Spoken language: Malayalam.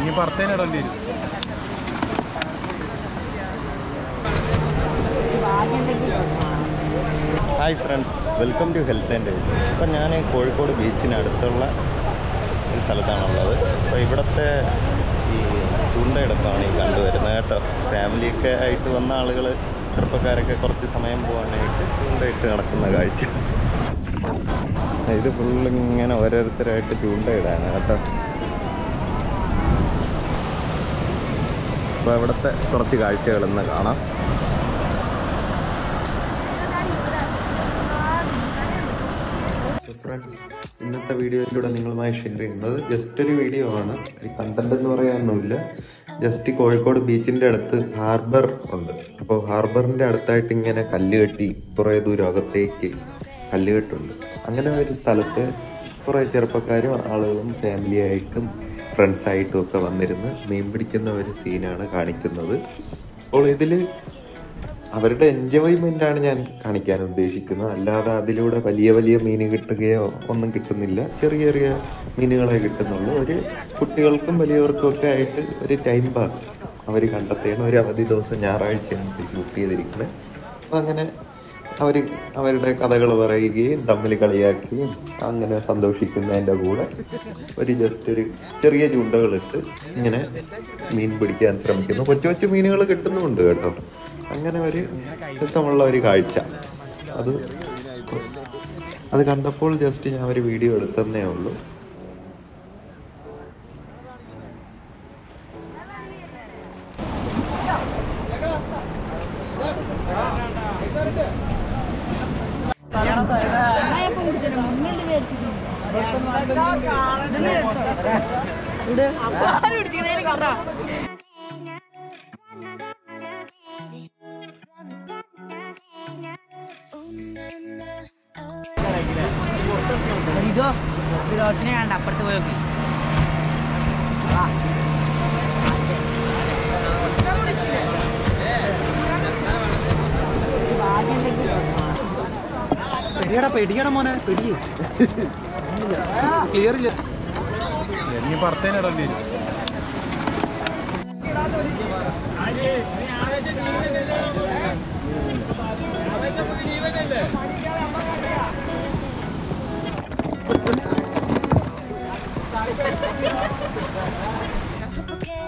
ഇനി പുറത്തേനെ ഇടേണ്ടി വരും hi friends welcome to health and health ഇപ്പം ഞാൻ കോഴിക്കോട് ബീച്ചിന് അടുത്തുള്ള ഒരു സ്ഥലത്താണുള്ളത് അപ്പോൾ ഇവിടുത്തെ ഈ ചൂണ്ടയിടത്താണ് ഈ കണ്ടുവരുന്നത് കേട്ടോ ഫാമിലിയൊക്കെ ആയിട്ട് വന്ന ആളുകൾ ചെറുപ്പക്കാരൊക്കെ കുറച്ച് സമയം പോകാനായിട്ട് ചൂണ്ടയിട്ട് നടക്കുന്ന കാഴ്ച ഇത് ഫുള്ളിങ്ങനെ ഓരോരുത്തരായിട്ട് ചൂണ്ടയിടാണ് കേട്ടോ അപ്പോൾ ഇവിടുത്തെ കുറച്ച് കാഴ്ചകളൊന്ന് കാണാം ഫ്രണ്ട്സ് ഇന്നത്തെ വീഡിയോയിലൂടെ നിങ്ങളുമായി ഷെയർ ചെയ്യുന്നത് ജസ്റ്റ് ഒരു വീഡിയോ ആണ് ഒരു കണ്ടന്റ് എന്ന് പറയാനൊന്നുമില്ല ജസ്റ്റ് കോഴിക്കോട് ബീച്ചിന്റെ അടുത്ത് ഹാർബർ ഉണ്ട് അപ്പോൾ ഹാർബറിന്റെ അടുത്തായിട്ട് ഇങ്ങനെ കല്ല് കെട്ടി കുറേ ദൂരം അകത്തേക്ക് കല്ല് കെട്ടുണ്ട് അങ്ങനെ ഒരു സ്ഥലത്ത് കുറേ ചെറുപ്പക്കാരും ആളുകളും ഫാമിലി ആയിട്ടും ഫ്രണ്ട്സായിട്ടും ഒക്കെ വന്നിരുന്ന് മീൻ പിടിക്കുന്ന ഒരു സീനാണ് കാണിക്കുന്നത് അപ്പോൾ ഇതിൽ അവരുടെ എൻജോയ്മെന്റ് ആണ് ഞാൻ കാണിക്കാൻ ഉദ്ദേശിക്കുന്നത് അല്ലാതെ അതിലൂടെ വലിയ വലിയ മീൻ കിട്ടുകയോ ഒന്നും കിട്ടുന്നില്ല ചെറിയ ചെറിയ മീനുകളെ കിട്ടുന്നുള്ളൂ ഒരു കുട്ടികൾക്കും വലിയവർക്കും ഒക്കെ ആയിട്ട് ഒരു ടൈം പാസ് അവർ കണ്ടെത്തുകയാണ് ഒരു അവധി ദിവസം ഞായറാഴ്ചയാണ് ഇത് ഷൂട്ട് ചെയ്തിരിക്കുന്നത് അപ്പം അങ്ങനെ അവർ അവരുടെ കഥകൾ പറയുകയും തമ്മിൽ കളിയാക്കുകയും അങ്ങനെ സന്തോഷിക്കുന്നതിൻ്റെ കൂടെ ഒരു ജസ്റ്റ് ഒരു ചെറിയ ചൂണ്ടകളിട്ട് ഇങ്ങനെ മീൻ പിടിക്കാൻ ശ്രമിക്കുന്നു കൊച്ചു കൊച്ചു മീനുകൾ കിട്ടുന്നുമുണ്ട് കേട്ടോ അങ്ങനെ ഒരു രസമുള്ള ഒരു കാഴ്ച അത് അത് കണ്ടപ്പോൾ ജസ്റ്റ് ഞാൻ ഒരു വീഡിയോ എടുത്തന്നേ ഉള്ളൂ ഇതോ റോട്ടിനെ കണ്ട അപ്പുറത്ത് പോയി നോക്കി പെടിയടാ പെടിയടാ മോനെ പെടി ക്ലിയർ ഇല്ല ഇനി പുറത്തേനെ ഇടേണ്ടി വരും No supo qué